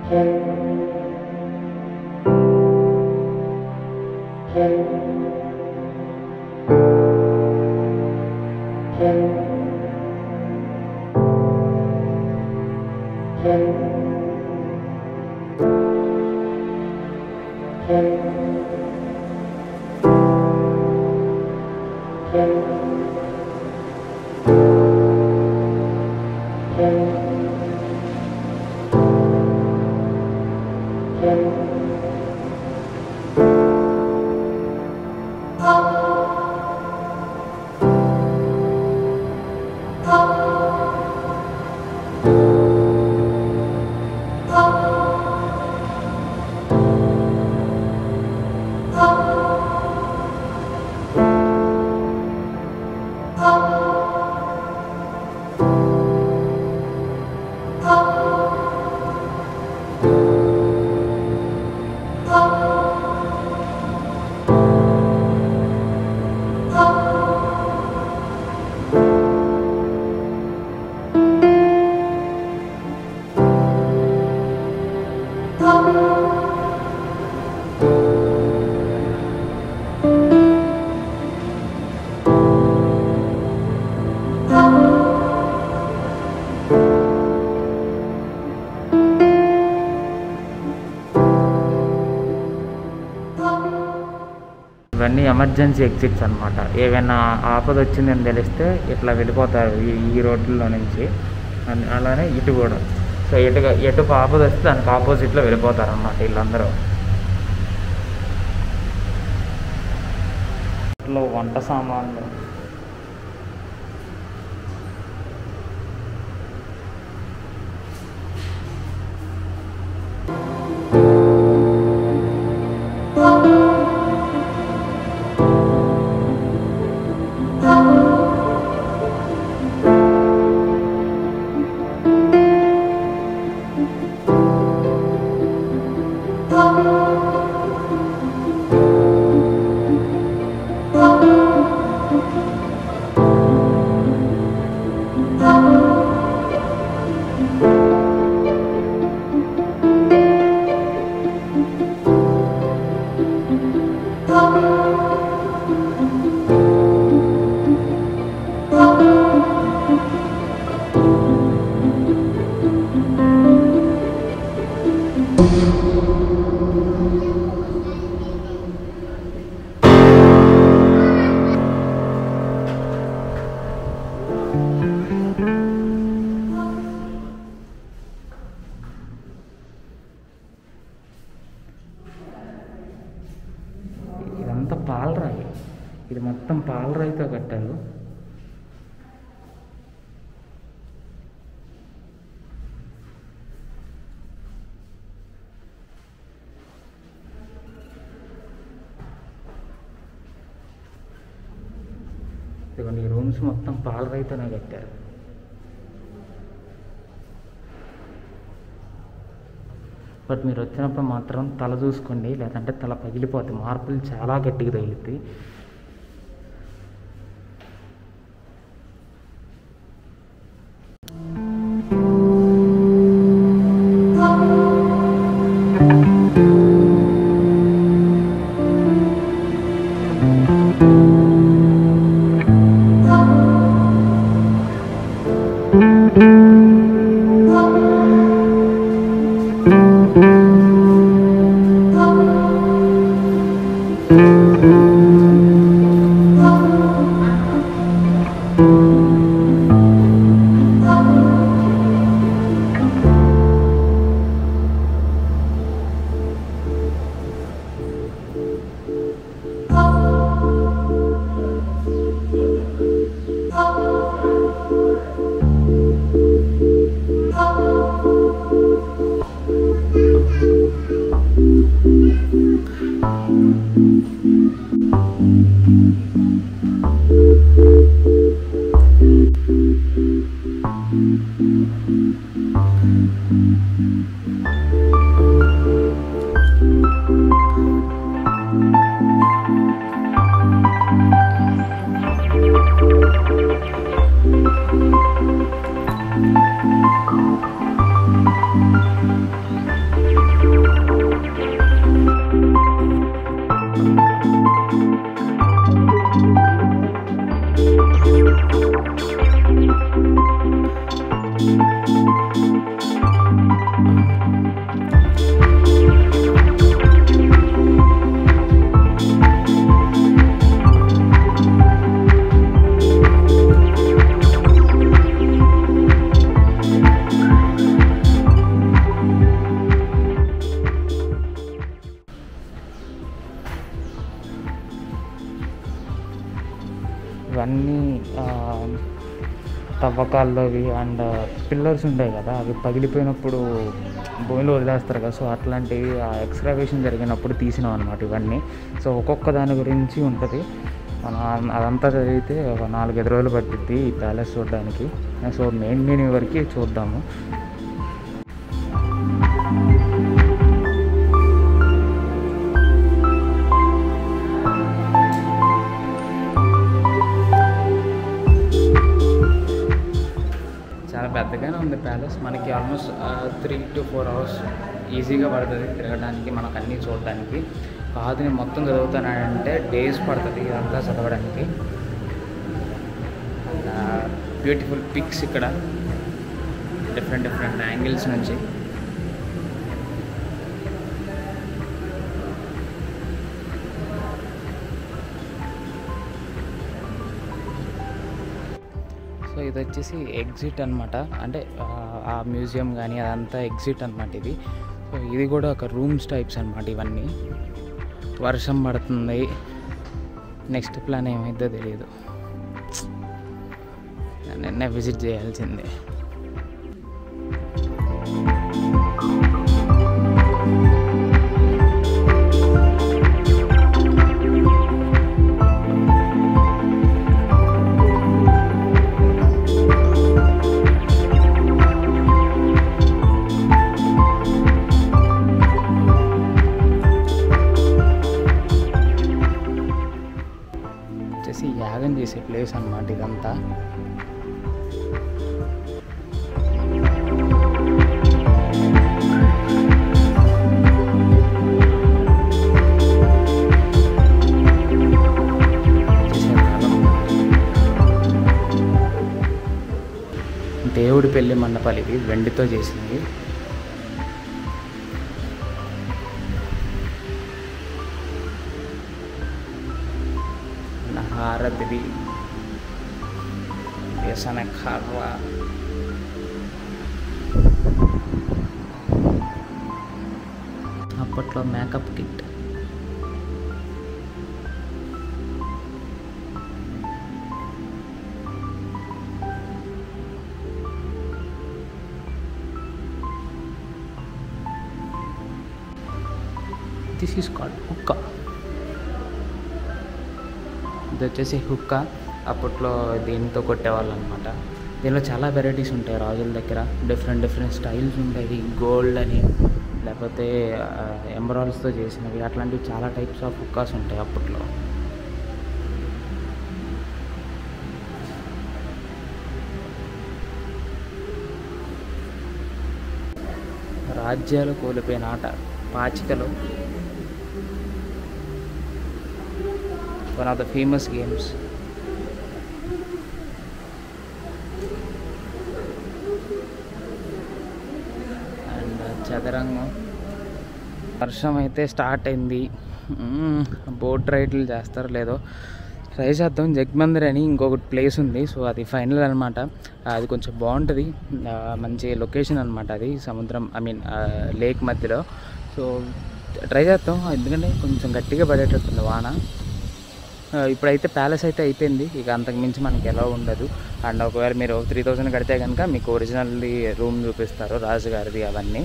ఇవన్నీ emergency exits అనమాట ఏవైనా ఆపద వచ్చిందని తెలిస్తే ఇట్లా వెళ్ళిపోతారు ఈ ఈ రోడ్లలో నుంచి అన్- అలానే ఇటు కూడా సో ఎటుగా ఎటు ఆపద వస్తే దానికి ఆపోజిట్లో వెళ్ళిపోతారు అన్నమాట వీళ్ళందరూ ఇట్లా వంట సామాన్లు ఇదంతా పాలరాయి ఇది మొత్తం పాలరాయితో కట్టారు ఇదిగోండి ఈ రూమ్స్ మొత్తం పాలరాయితోనే కట్టారు బట్ మీరు వచ్చినప్పుడు మాత్రం తల చూసుకోండి లేదంటే తల పగిలిపోతుంది మార్పులు చాలా గట్టిగా తగిలిద్ది Thank తవ్వకాల్లోవి అండ్ పిల్లర్స్ ఉంటాయి కదా అవి పగిలిపోయినప్పుడు భూమిలో వదిలేస్తారు కదా సో అట్లాంటివి ఆ ఎక్స్కవేషన్ జరిగినప్పుడు తీసినాం అనమాట ఇవన్నీ సో ఒక్కొక్క దాని గురించి ఉంటుంది మనం అదంతా చదివితే ఒక నాలుగైదు రోజులు పట్టిద్ది ఈ ప్యాలెస్ చూడడానికి సో మెయిన్ మెయిన్ వరకు చూద్దాము చాలా పెద్దగానే ఉంది ప్యాలెస్ మనకి almost three to four hours ఈజీగా పడుతుంది తిరగడానికి మనకు అన్నీ చూడడానికి కాదు నేను మొత్తం చదువుతానంటే డేస్ పడుతుంది ఇదంతా చదవడానికి బ్యూటిఫుల్ పిక్స్ ఇక్కడ డిఫరెంట్ డిఫరెంట్ యాంగిల్స్ నుంచి సో ఇది వచ్చేసి ఎగ్జిట్ అనమాట అంటే ఆ, ఆ మ్యూజియం కానీ అదంతా ఎగ్జిట్ అనమాట ఇది సో ఇది కూడా ఒక రూమ్స్ టైప్స్ అనమాట ఇవన్నీ వర్షం పడుతుంది నెక్స్ట్ ప్లాన్ ఏమైందో తెలియదు నిన్న విజిట్ చేయాల్సిందే వచ్చేసి యాగం చేసే ప్లేస్ అన్నమాట ఇదంతా చేసే యాగం. దేవుడి పెళ్లి మండపాలు ఇవి వెండితో చేసినవి హారతివి వ్యసన కర్ర అప్పట్లో makeup kit this is called hookah ఇది వచ్చేసి హుక్క అప్పట్లో దీంతో కొట్టేవాళ్ళు అనమాట దీనిలో చాలా వెరైటీస్ ఉంటాయి రాజుల దగ్గర డిఫరెంట్ డిఫరెంట్ స్టైల్స్ ఉంటాయి గోల్డ్ అని లేకపోతే ఎంబ్రాయిల్స్తో చేసినవి అట్లాంటివి చాలా టైప్స్ ఆఫ్ హుక్కాస్ ఉంటాయి అప్పట్లో రాజ్యాలు కోల్పోయిన ఆట పాచికలు one of the famous games. And చదరంగం వర్షం అయితే స్టార్ట్ అయింది బోట్ రైడ్లు చేస్తారో లేదో ట్రై చేద్దాం జగ్మందిర్ అని ఇంకొకటి ప్లేస్ ఉంది సో అది ఫైనల్ అనమాట అది కొంచెం బాగుంటుంది ఆ, మంచి లొకేషన్ అనమాట అది సముద్రం ఐ మీన్ లేక్ మధ్యలో సో ట్రై చేద్దాం ఎందుకంటే కొంచెం గట్టిగా పడేటట్టుంది వాన ఆ, ఇప్పుడైతే ప్యాలెస్ అయితే అయిపోయింది ఇక అంతకు మించి మనకి ఎలా ఉండదు అండ్ ఒకవేళ మీరు త్రీ థౌజండ్ కడితే కనుక మీకు ఒరిజినల్ది రూమ్ చూపిస్తారు రాజుగారిది అవన్నీ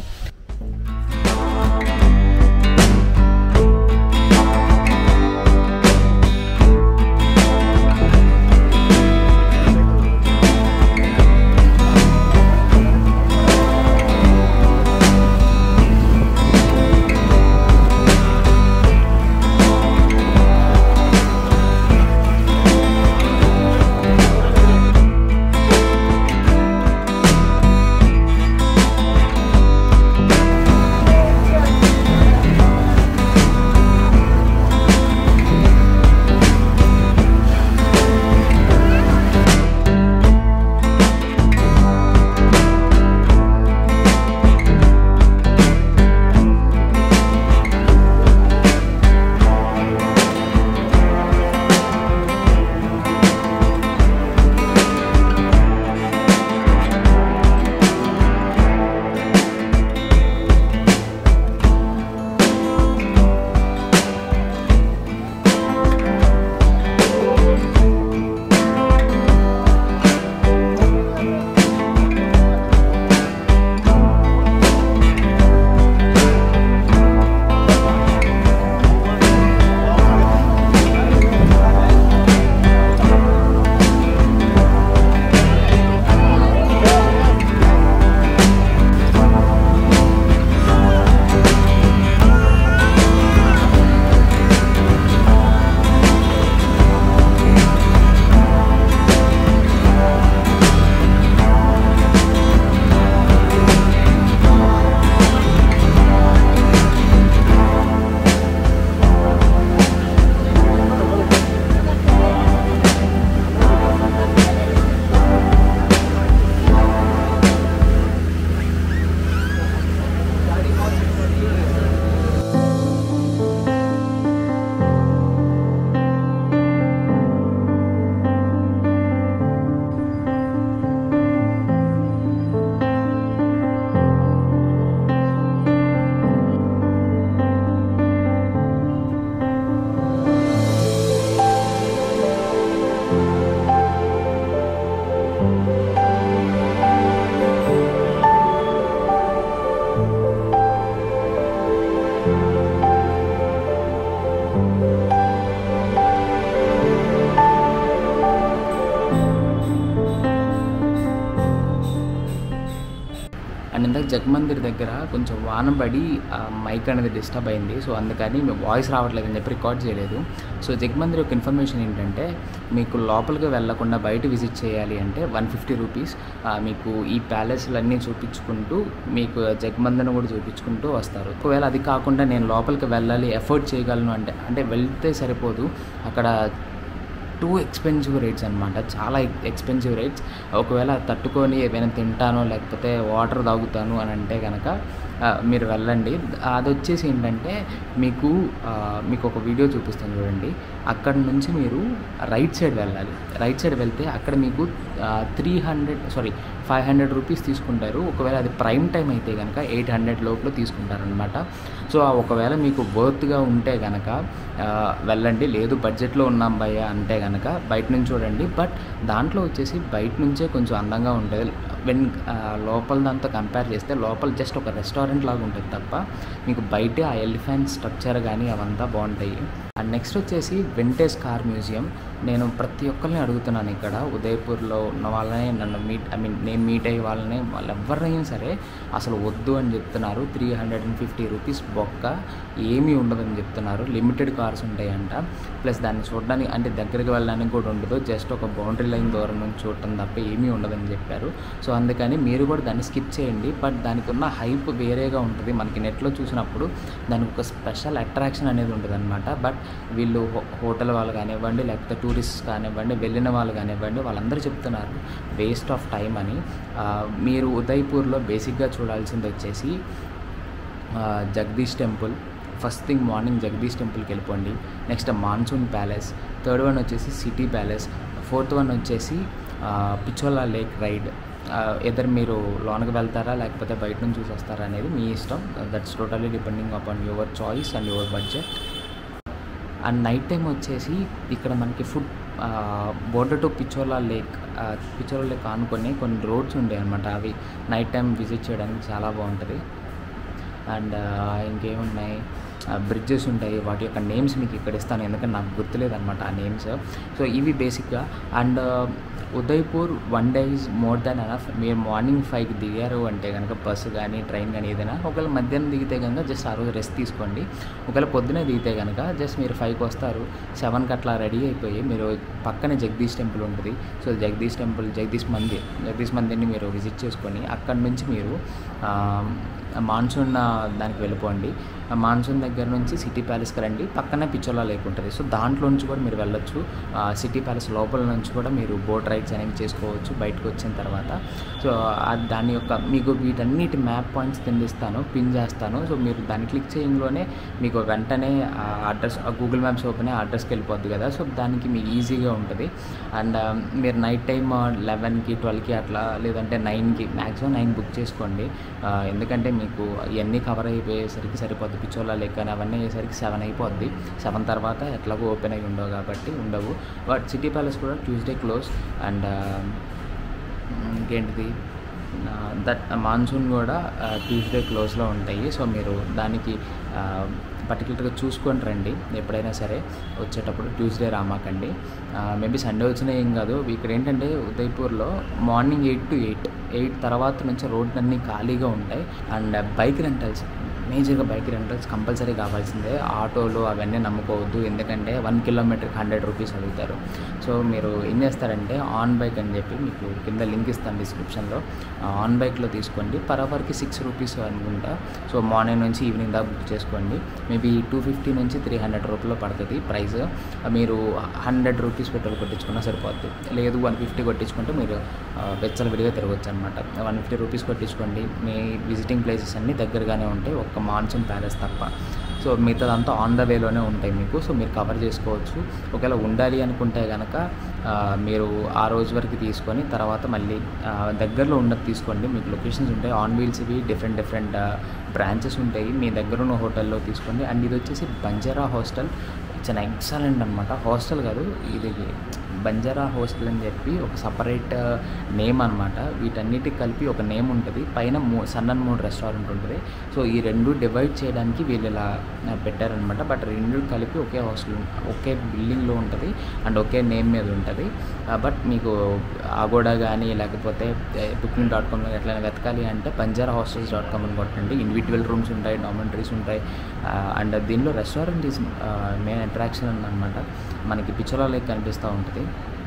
జగమందిర్ దగ్గర కొంచెం వాన పడి ఆ మైక్ అనేది డిస్టర్బ్ అయింది సో అందుకని మీ వాయిస్ రావట్లేదు అని చెప్పి రికార్డ్ చేయలేదు సో జగమందిర్ యొక్క ఇన్ఫర్మేషన్ ఏంటంటే మీకు లోపలికి వెళ్ళకుండా బయట విజిట్ చేయాలి అంటే వన్ ఫిఫ్టీ రూపీస్ మీకు ఈ ప్యాలెస్లన్నీ చూపించుకుంటూ మీకు జగమందిర్ని కూడా చూపించుకుంటూ వస్తారు ఒకవేళ అది కాకుండా నేను లోపలికి వెళ్ళాలి ఎఫర్ట్ చేయగలను అంటే అంటే వెళ్తే సరిపోదు అక్కడ టూ ఎక్స్పెన్సివ్ రేట్స్ అనమాట చాలా ఎక్స్పెన్సివ్ రేట్స్ ఒకవేళ తట్టుకొని ఏదైనా తింటానో లేకపోతే వాటర్ తాగుతాను అని అంటే కనుక ఆ, మీరు వెళ్ళండి అది వచ్చేసి ఏంటంటే మీకు ఆ, మీకు ఒక వీడియో చూపిస్తాను చూడండి అక్కడ నుంచి మీరు రైట్ సైడ్ వెళ్ళాలి రైట్ సైడ్ వెళ్తే అక్కడ మీకు three hundred sorry five hundred rupees తీసుకుంటారు ఒకవేళ అది ప్రైమ్ టైం అయితే కనుక ఎయిట్ హండ్రెడ్ లోపల తీసుకుంటారనమాట సో ఆ ఒకవేళ మీకు వర్త్గా ఉంటే కనుక ఆ, వెళ్ళండి లేదు బడ్జెట్లో ఉన్నాం భయ్య అంటే కనుక బయట నుంచి చూడండి బట్ దాంట్లో వచ్చేసి బయట నుంచే కొంచెం అందంగా ఉంటుంది వెన్ లోపల దాంతో కంపేర్ చేస్తే లోపల జస్ట్ ఒక రెస్టారెంట్ లాగా ఉంటుంది తప్ప మీకు బయటే ఆ ఎలిఫెంట్ స్ట్రక్చర్ కానీ అవంతా బాగుంటాయి అండ్ నెక్స్ట్ వచ్చేసి వింటేజ్ కార్ మ్యూజియం నేను ప్రతి ఒక్కరిని అడుగుతున్నాను ఇక్కడ ఉదయపూర్లో ఉన్న వాళ్ళనే నన్ను మీట్ ఐ మీన్ నేను మీట్ అయ్యే వాళ్ళని వాళ్ళు ఎవరినైనా సరే అసలు వద్దు అని చెప్తున్నారు three hundred and fifty rupees బొక్క ఏమీ ఉండదని చెప్తున్నారు లిమిటెడ్ కార్స్ ఉంటాయంట ప్లస్ దాన్ని చూడడానికి అంటే దగ్గరికి వెళ్ళడానికి కూడా ఉండదు జస్ట్ ఒక బౌండరీ లైన్ దూరం నుంచి చూడటం తప్ప ఏమీ ఉండదని చెప్పారు సో అందుకని మీరు కూడా దాన్ని స్కిప్ చేయండి బట్ దానికి ఉన్న హైప్ వేరేగా ఉంటుంది మనకి నెట్లో చూసినప్పుడు దానికి ఒక స్పెషల్ అట్రాక్షన్ అనేది ఉంటుంది అనమాట బట్ వీళ్ళు హో- హోటల్ వాళ్ళు కానివ్వండి లేకపోతే టూరిస్ట్ కానివ్వండి వెళ్ళిన వాళ్ళు కానివ్వండి వాళ్ళందరూ చెప్తున్నారు వేస్ట్ ఆఫ్ టైం అని ఆ, మీరు ఉదయ్పూర్లో బేసిక్గా చూడాల్సింది వచ్చేసి ఆ, Jagdish temple first thing morning Jagdish టెంపుల్కి వెళ్ళిపోండి next monsoon palace third one వచ్చేసి సిటీ ప్యాలెస్ ఫోర్త్ వన్ వచ్చేసి ఆ, పిచ్చోలా లేక్ రైడ్ ఎదర్ మీరు లోనకి వెళ్తారా లేకపోతే బయట నుంచి చూసి వస్తారా అనేది మీ ఇష్టం that's totally depending upon your choice and your budget and night time వచ్చేసి ఇక్కడ మనకి food border to Pichola lake ఆ, పిచ్చోలా లేక్ ఆనుకొని కొన్ని రోడ్స్ ఉంటాయి అనమాట అవి నైట్ టైం విజిట్ చేయడానికి చాలా బాగుంటుంది అండ్ ఇంకేమున్నాయి బ్రిడ్జెస్ ఉంటాయి వాటి యొక్క నేమ్స్ మీకు ఇక్కడ ఇస్తాను ఎందుకంటే నాకు గుర్తులేదు అనమాట ఆ నేమ్స్ సో ఇవి బేసిక్గా and Udaipur one day is more than enough మీరు మార్నింగ్ ఫైవ్కి దిగారు అంటే కనుక బస్సు కానీ ట్రైన్ కానీ ఏదైనా ఒకవేళ మధ్యాహ్నం దిగితే కనుక జస్ట్ ఆ రోజు రెస్ట్ తీసుకోండి ఒకవేళ పొద్దునే దిగితే కనుక జస్ట్ మీరు ఫైవ్కి వస్తారు సెవెన్కి అట్లా రెడీ అయిపోయి మీరు పక్కనే జగదీష్ టెంపుల్ ఉంటుంది సో జగదీష్ టెంపుల్ జగదీష్ మందిర్ జగదీష్ మందిర్ని మీరు విజిట్ చేసుకొని అక్కడి నుంచి మీరు ఆ, మాన్సూన్ ఆ, దానికి వెళ్ళిపోండి ఆ మాన్సూన్ దగ్గర నుంచి సిటీ ప్యాలెస్కి రండి పక్కనే పిచ్చోలా లేక్ ఉంటుంది సో దాంట్లో నుంచి కూడా మీరు వెళ్ళొచ్చు ఆ, సిటీ ప్యాలెస్ లోపల నుంచి కూడా మీరు బోట్ రైడ్స్ అనేవి చేసుకోవచ్చు బయటకు వచ్చిన తర్వాత సో ఆ దాని యొక్క మీకు వీటన్నిటి మ్యాప్ పాయింట్స్ కింద ఇస్తాను పిన్ చేస్తాను సో మీరు దాన్ని క్లిక్ చేయడంలోనే మీకు వెంటనే ఆ అడ్రస్ గూగుల్ మ్యాప్స్ ఓపెన్ అయ్యి అడ్రస్కి వెళ్ళిపోద్ది కదా సో దానికి మీకు ఈజీగా ఉంటుంది అండ్ మీరు నైట్ టైం లెవెన్కి ట్వెల్వ్కి అట్లా లేదంటే నైన్కి మ్యాక్సిమం నైన్ బుక్ చేసుకోండి ఆ, ఎందుకంటే మీకు ఇవన్నీ కవర్ అయిపోయేసరికి సరిపోద్ది పిచ్చోలా లెక్క అని అవన్నీ అయ్యేసరికి సెవెన్ అయిపోద్ది సెవెన్ తర్వాత ఎట్లాగో ఓపెన్ అయి ఉండవు కాబట్టి ఉండవు బట్ సిటీ ప్యాలెస్ కూడా ట్యూస్డే క్లోజ్ అండ్ ఇంకేంటిది దట్ మాన్సూన్ కూడా ట్యూస్డే క్లోజ్లో ఉంటాయి సో మీరు దానికి పర్టికులర్గా చూసుకొని రండి ఎప్పుడైనా సరే వచ్చేటప్పుడు ట్యూస్డే రామాకండి మేబీ సండే వచ్చినా ఏం కాదు ఇక్కడ ఏంటంటే ఉదయ్పూర్లో morning eight to eight eight తర్వాత నుంచి రోడ్లన్నీ ఖాళీగా ఉంటాయి అండ్ బైక్ రెంటల్స్ మేజర్గా బైక్ రెంటల్స్ కంపల్సరీ కావాల్సిందే ఆటోలు అవన్నీ నమ్ముకోవద్దు ఎందుకంటే వన్ కిలోమీటర్కి హండ్రెడ్ రూపీస్ అడుగుతారు సో మీరు ఏం చేస్తారంటే ఆన్ బైక్ అని చెప్పి మీకు కింద లింక్ ఇస్తాను డిస్క్రిప్షన్లో ఆన్ బైక్లో తీసుకోండి పర్ అవర్కి సిక్స్ రూపీస్ అనుకుంటా సో మార్నింగ్ నుంచి ఈవినింగ్ దాకా బుక్ చేసుకోండి మేబీ టూ ఫిఫ్టీ నుంచి త్రీ హండ్రెడ్ రూపీలో పడుతుంది ప్రైస్ మీరు హండ్రెడ్ రూపీస్ పెట్రోల్ కొట్టించుకున్నా సరిపోద్ది లేదు వన్ ఫిఫ్టీ కొట్టించుకుంటే మీరు ఆ, వెచ్చల విడిగా తిరగచ్చు అనమాట వన్ ఫిఫ్టీ రూపీస్ కొట్టించుకోండి మీ విజిటింగ్ ప్లేసెస్ అన్నీ దగ్గరగానే ఉంటాయి ఒక్క మాన్సూన్ ప్యాలెస్ తప్ప సో మిగతాదంతా ఆన్ ద వేలోనే ఉంటాయి మీకు సో మీరు కవర్ చేసుకోవచ్చు ఒకవేళ ఉండాలి అనుకుంటే కనుక ఆ, మీరు ఆ రోజు వరకు తీసుకొని తర్వాత మళ్ళీ ఆ, దగ్గరలో ఉన్నది తీసుకోండి మీకు లొకేషన్స్ ఉంటాయి ఆన్ వీల్స్వి డిఫరెంట్ డిఫరెంట్ బ్రాంచెస్ ఉంటాయి మీ దగ్గర ఉన్న హోటల్లో తీసుకోండి అండ్ ఇది వచ్చేసి Banjara hostel it's an excellent అనమాట హాస్టల్ కాదు ఇది బంజారా హాస్టల్ అని చెప్పి ఒక సపరేట్ నేమ్ అనమాట వీటన్నిటికి కలిపి ఒక నేమ్ ఉంటుంది పైన మూ సన్ అండ్ మూన్ రెస్టారెంట్ ఉంటుంది సో ఈ రెండు డివైడ్ చేయడానికి వీళ్ళు ఇలా ఆ, పెట్టారనమాట బట్ రెండు కలిపి ఒకే హాస్టల్ ఒకే బిల్డింగ్లో ఉంటుంది అండ్ ఒకే నేమ్ మీద ఉంటుంది బట్ మీకు ఆగోడా కానీ లేకపోతే బుకింగ్ డాట్ కామ్ ఎట్లయినా వెతకాలి అంటే బంజారా హాస్టల్స్ డాట్ కామ్ అని కొట్టండి ఇండివిజువల్ రూమ్స్ ఉంటాయి డామెంటరీస్ ఉంటాయి అండ్ దీనిలో రెస్టారెంట్ ఈజ్ మెయిన్ అట్రాక్షన్ అనమాట మనకి పిక్చర్లో లైక్ కనిపిస్తూ ఉంటుంది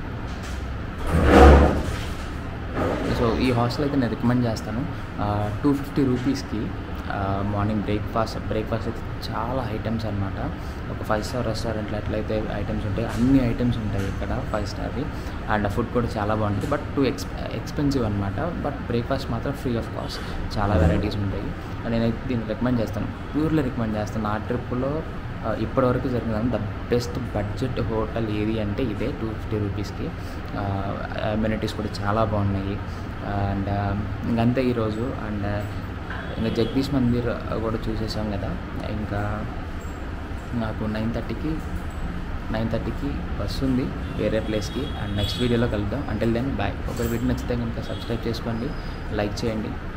సో ఈ హాస్టల్ అయితే నేను రికమెండ్ చేస్తాను టూ ఫిఫ్టీ రూపీస్కి మార్నింగ్ బ్రేక్ఫాస్ట్ బ్రేక్ఫాస్ట్ అయితే చాలా ఐటమ్స్ అనమాట ఒక ఫైవ్ స్టార్ రెస్టారెంట్లో ఎట్లయితే ఐటమ్స్ ఉంటాయి అన్ని ఐటమ్స్ ఉంటాయి ఇక్కడ ఫైవ్ స్టార్వి అండ్ ఫుడ్ కూడా చాలా బాగుంటుంది బట్ టూ ఎక్స్ ఎక్స్పెన్సివ్ అనమాట బట్ బ్రేక్ఫాస్ట్ మాత్రం ఫ్రీ ఆఫ్ కాస్ట్ చాలా వెరైటీస్ ఉంటాయి నేనైతే దీన్ని రికమెండ్ చేస్తాను ప్యూర్లీ రికమెండ్ చేస్తాను ఆ ట్రిప్లో ఆ, ఇప్పటివరకు జరిగిన ద బెస్ట్ బడ్జెట్ హోటల్ ఏది అంటే ఇదే టూ ఫిఫ్టీ రూపీస్కి అమ్యూనిటీస్ కూడా చాలా బాగున్నాయి అండ్ ఇంకంతే ఈరోజు అండ్ ఇంకా జగదీష్ మందిర్ కూడా చూసేసాం కదా ఇంకా నాకు నైన్ థర్టీకి నైన్ థర్టీకి బస్ ఉంది వేరే ప్లేస్కి అండ్ నెక్స్ట్ వీడియోలో కలుద్దాం అంటిల్ దెన్ బాయ్ ఒకరి వీడియో నచ్చితే కనుక సబ్స్క్రైబ్ చేసుకోండి లైక్ చేయండి